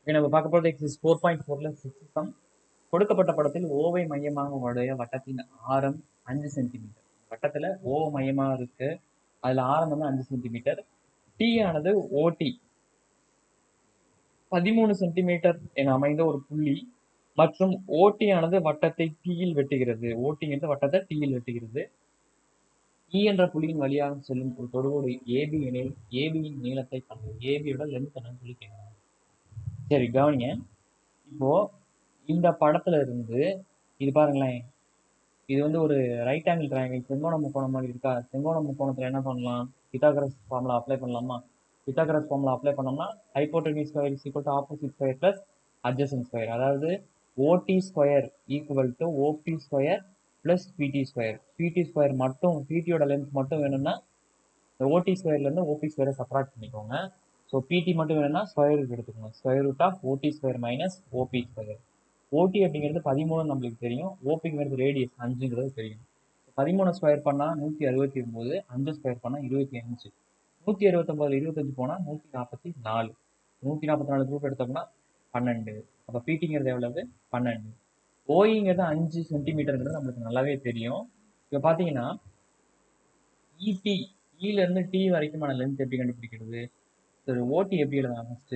இப்போ நம்ம பார்க்க போகிறது எக்ஸஸ் ஃபோர் பாயிண்ட் ஃபோரில் சிக்ஸ் சம் கொடுக்கப்பட்ட படத்தில் ஓவை மையமாக உடைய வட்டத்தின் ஆரம் அஞ்சு சென்டிமீட்டர் வட்டத்தில் ஓ மையமாக இருக்கு அதில் ஆரம் வந்து அஞ்சு சென்டிமீட்டர் டி ஆனது ஓடி பதிமூணு சென்டிமீட்டர் என அமைந்த ஒரு புள்ளி மற்றும் ஓடி ஆனது வட்டத்தை டீயில் வெட்டுகிறது ஓட்டிங்கிறது வட்டத்தை டீயில் வெட்டுகிறது இ என்ற புள்ளியின் வழியாக செல்லும் ஒரு தொடுகோடு ஏபி எனில் ஏபியின் நீளத்தை காணும் ஏபியோட லென்த் என்னன்னு சொல்லி கேட்கறாங்க சரி கவனிங்க இப்போ இந்த படத்துல இருந்து இது பாருங்களேன் இது வந்து ஒரு ரைட் ஆங்கிள் ட்ரையாங்கிள் செங்கோண முக்கோணம் மாதிரி இருக்கா செங்கோண முக்கோணத்துல என்ன பண்ணலாம் பித்தாகரஸ் ஃபார்முலா அப்ளை பண்ணலாமா பித்தாகரஸ் ஃபார்முலா அப்ளை பண்ணோம்னா hypotenuse square is equal to opposite square plus adjacent square அதாவது OD square equal to OB square plus BD square BD square மட்டும் பிடியோட லென்த் மட்டும் வேணும்னா இந்த ஓடி ஸ்கொயர்லேருந்து ஓபி ஸ்கொயரை சப்ராக்ட் பண்ணிக்கோங்க ஸோ பிடி மட்டும் வேணும்னா ஸ்கொயர் ரூட் எடுத்துக்கோங்க square root of OD square minus OB square OD அப்படிங்கிறது பதிமூணு நம்மளுக்கு தெரியும் ஓபிங்கிறது ரேடியஸ் அஞ்சுங்கிறது தெரியும் பதிமூணு ஸ்கொயர் பண்ணால் நூற்றி அறுபத்தி ஒம்பது அஞ்சு ஸ்கொயர் பண்ணால் இருபத்தி அஞ்சு நூற்றி அறுபத்தொம்பது இருபத்தஞ்சு போனால் நூற்றி நாற்பத்தி நாலு நூற்றி நாற்பத்தி நாலு குரூப் எடுத்தோம்னா பன்னெண்டு அப்போ பிடிங்கிறது எவ்வளவு பன்னெண்டு ஓய்ங்கிறது அஞ்சு சென்டிமீட்டருங்கிறது நம்மளுக்கு நல்லாவே தெரியும் இப்போ பார்த்தீங்கன்னா இடி இருந்து டி வரைக்குமான லென்த் எப்படி கண்டுபிடிக்கிறது சரி ஓடி எப்படி எழுதலாம் ஃபஸ்ட்டு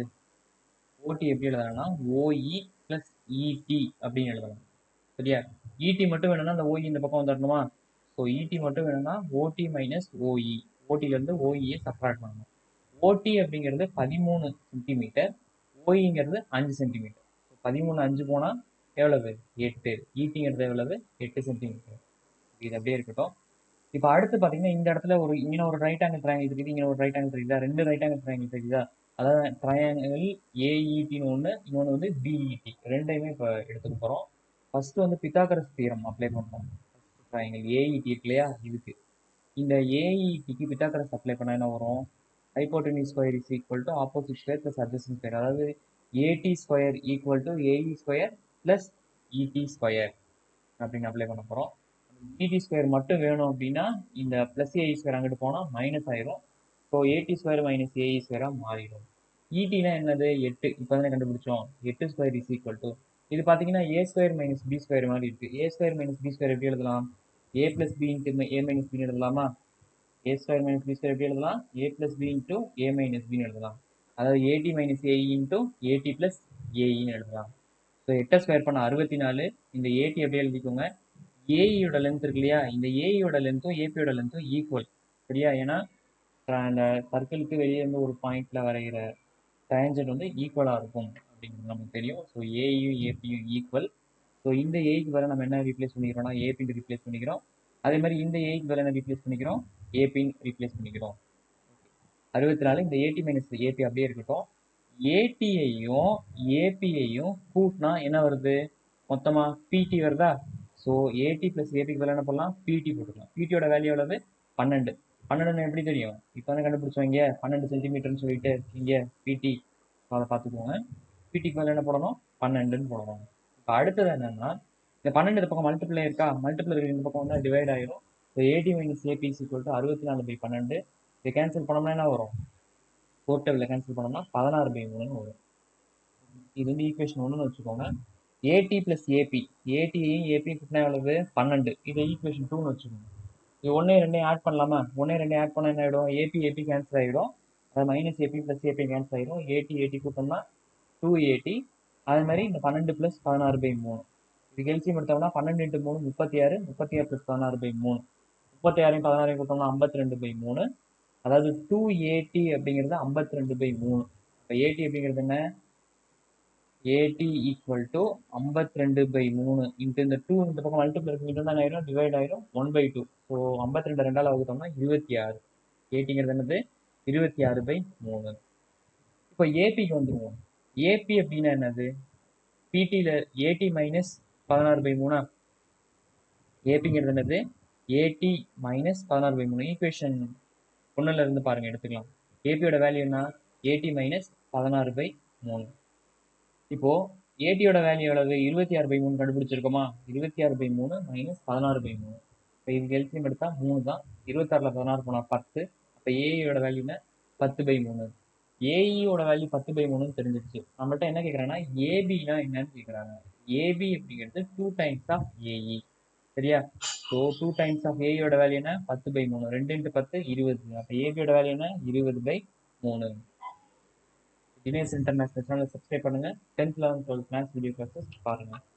ஓடி எப்படி எழுதலாம்னா ஓஇ ப்ளஸ் இடி அப்படின்னு எழுதலாம் சரியா இடி மட்டும் வேணும்னா அந்த ஓஇ இந்த பக்கம் வந்துடணுமா ஸோ இடி மட்டும் வேணும்னா ஓடி மைனஸ் ஓஇ ஓடியிலேருந்து ஓஇயை சப்ராக்ட் பண்ணணும் ஓடி அப்படிங்கிறது பதிமூணு சென்டிமீட்டர் ஓஇங்கிறது அஞ்சு சென்டிமீட்டர் ஸோ பதிமூணு அஞ்சு போனால் எவ்வளவு எட்டு ஈட்டிங்கிறது எவ்வளவு எட்டு சென்டிமீட்டர் இது அப்படியே இருக்கட்டும் இப்போ அடுத்து பார்த்தீங்கன்னா இந்த இடத்துல ஒரு இங்கே ஒரு ரைட் ஆங்கிள் ட்ரையாங்கிள் இருக்குது இங்கே ஒரு ரைட் ஆங்கிள் தெரியுதா ரெண்டு ரைட் ஆங்கிள் ட்ரையாங்கிள் தெரியுதா அதாவது ட்ரையாங்கிள் ஏஇடின்னு ஒன்று இன்னொன்று வந்து பிஇடி ரெண்டையுமே இப்போ எடுத்துக்க போகிறோம் ஃபர்ஸ்ட் வந்து பித்தாகரஸ் தீரம் அப்ளை பண்ணுறோம் ஃபர்ஸ்ட் ட்ரையாங்கிள் ஏஇடி இருக்கு இல்லையா இதுக்கு இந்த ஏஇடிக்கு பித்தாகரஸ் அப்ளை பண்ணால் என்ன வரும் hypotenuse square is equal to opposite square plus adjacent square அதாவது AD square equal to AE square plus ED square அப்படின்னு அப்ளை பண்ண போகிறோம் இடி ஸ்கொயர் மட்டும் வேணும் அப்படின்னா இந்த ப்ளஸ் ஏஇ ஸ்கொயர் அங்கிட்டு போனால் மைனஸ் ஆயிரும் so AD square minus AE ஸ்கொயராக மாறிடும் இடினா என்னது எட்டு இப்போ தானே கண்டுபிடிச்சோம் எட்டு ஸ்கொயர் இஸ் ஈக்குவல் டு இது பார்த்தீங்கன்னா A square minus B square மாதிரி இருக்குது A square minus B square எப்படி எழுதலாம் A plus B into A minus பின்னு எழுதலாமா A square minus B square எப்படி எழுதலாம் A plus B into A minus பின்னு எழுதலாம் அதாவது AD minus AE into AD plus ஏஇன்னு எழுதலாம் ஸோ எட்டை ஸ்கொயர் பண்ண அறுபத்தி நாலு இந்த ஏடி அப்படியே எழுதிக்கோங்க ஏஇயோட லென்த் இருக்கு இல்லையா இந்த ஏஇயோட லென்த்தும் ஏபியோட லென்த்தும் ஈக்குவல் சரியா ஏன்னா அந்த சர்க்கிளுக்கு வெளியே இருந்து ஒரு பாயிண்ட்ல வரைகிற டேஞ்சன்ட் வந்து ஈக்குவலாக இருக்கும் அப்படிங்கிறது நமக்கு தெரியும் ஸோ ஏயும் ஏபியும் ஈக்குவல் ஸோ இந்த ஏக்கு வேலை நம்ம என்ன ரீப்ளேஸ் பண்ணிக்கிறோம்னா ஏபின்னு ரீப்ளேஸ் பண்ணிக்கிறோம் அதே மாதிரி இந்த ஏக்கு வேலை என்ன ரீப்ளேஸ் பண்ணிக்கிறோம் ஏபின்னு ரீப்ளேஸ் பண்ணிக்கிறோம் அறுபத்தி நாலு இந்த ஏடி மைனஸ் ஏபி அப்படியே இருக்கட்டும் ஏடியையும் ஏபியையும் கூட்டினா என்ன வருது மொத்தமாக பிடி வருதா ஸோ ஏடி ப்ளஸ் ஏபிக்கு வேலை என்ன பண்ணலாம் பிடி போட்டுக்கலாம் பிடியோட வேல்யூ எவ்வளவு பன்னெண்டு பன்னெண்டுன்னு எப்படி தெரியும் இப்போ தான் கண்டுபிடிச்சோம் இங்கே பன்னெண்டு சென்டிமீட்டர்னு சொல்லிட்டு இங்கே பிடி அதை பார்த்துக்கோங்க பிடிக்கு மேலே என்ன போடணும் பன்னெண்டுன்னு போடணும் இப்போ அடுத்தது என்னன்னா இந்த பன்னெண்டு இந்த பக்கம் மல்டிப்ளை இருக்கா மல்டிப்ளை இருக்கிற இந்த பக்கம் வந்து டிவைட் ஆயிரும் so AD minus AB equal to அறுபத்தி நாலு பை பன்னெண்டு இதை கேன்சல் பண்ணோம்னா என்ன வரும் ஃபோர் டேபிளில் கேன்சல் பண்ணோம்னா பதினாறு பை மூணுன்னு வரும் இது வந்து ஈக்குவேஷன் ஒன்றுன்னு வச்சுக்கோங்க ஏடி ப்ளஸ் ஏபி ஏடியையும் ஏபியும் கூட்டினா எவ்வளவு பன்னெண்டு இதை ஈக்குவேஷன் டூன்னு வச்சுக்கோங்க இது ஒன்றே ரெண்டையும் ஆட் பண்ணலாமா ஒன்றே ரெண்டையும் ஆட் பண்ணால் என்ன ஆகிடும் ஏபி ஏபி கேன்சல் ஆகிடும் அது minus AB plus AB cancel ஆகிடும் ஏடி ஏடி கூட்டம்னா டூ ஏடி அதே மாதிரி இந்த பன்னெண்டு ப்ளஸ் பதினாறு பை மூணு இது எல்சியம் எடுத்தோம்னா பன்னெண்டு இன்ட்டு மூணு முப்பத்தி ஆறு முப்பத்தி ஆறு ப்ளஸ் பதினாறு பை மூணு முப்பத்தி ஆறையும் பதினாறையும் கூட்டம்னா ஐம்பத்தி ரெண்டு பை மூணு அதாவது டூ ஏடி அப்படிங்கிறது ஐம்பத்தி ரெண்டு பை மூணு இப்போ ஏடி அப்படிங்கிறது என்ன ஏடி ஈக்குவல் டு ஐம்பத்தி ரெண்டு பை மூணு இன்ட்டு இந்த டூ இந்த பக்கம் மல்டிபிள் இருக்கு தான் ஆயிரும் டிவைட் ஆயிரும் ஒன் பை டூ ஸோ ஐம்பத்தி ரெண்டு ரெண்டால் வகுத்தோம்னா இருபத்தி ஆறு ஏடிங்கிறது என்னது இருபத்தி ஆறு பை மூணு இப்போ ஏபிக்கு வந்துருவோம் ஏபி அப்படின்னா என்னது பிடியில் ஏடி மைனஸ் பதினாறு பை மூணா ஏபிங்கிறது என்னது ஏடி மைனஸ் பதினாறு பை மூணு ஈக்குவேஷன் ஒன்றில் இருந்து பாருங்க எடுத்துக்கலாம் ஏபியோட வேல்யூ என்ன ஏடி மைனஸ் பதினாறு பை மூணு இப்போ ஏடியோட வேல்யூ எவ்வளவு இருபத்தி ஆறு பை மூணு கண்டுபிடிச்சிருக்கோமா இருபத்தி ஆறு பை மூணு மைனஸ் பதினாறு பை மூணு இப்போ இதுக்கு எல்சியம் எடுத்தால் மூணு தான் இருபத்தாறில் பதினாறு போனால் பத்து அப்போ ஏயோட வேல்யூ என்ன பத்து பை மூணு ஏஇயோட வேல்யூ பத்து பை மூணுன்னு தெரிஞ்சிருச்சு நம்மள்ட்ட என்ன கேட்குறாங்கன்னா ஏபினா என்னன்னு கேட்குறாங்க ஏபி அப்படிங்கிறது டூ டைம்ஸ் ஆஃப் ஏஇ சரியா ஸோ டூ டைம்ஸ் ஆஃப் ஏயோட வேல்யூ என்ன பத்து பை மூணு ரெண்டு இன்ட்டு பத்து இருபது அப்போ ஏபியோட வேல்யூ என்ன இருபது பை மூணு தினேஷ் இன்டர்நேஷனல் சேனலை சப்ஸ்கிரைப் பண்ணுங்கள் tenth eleventh twelfth maths video classes பாருங்கள்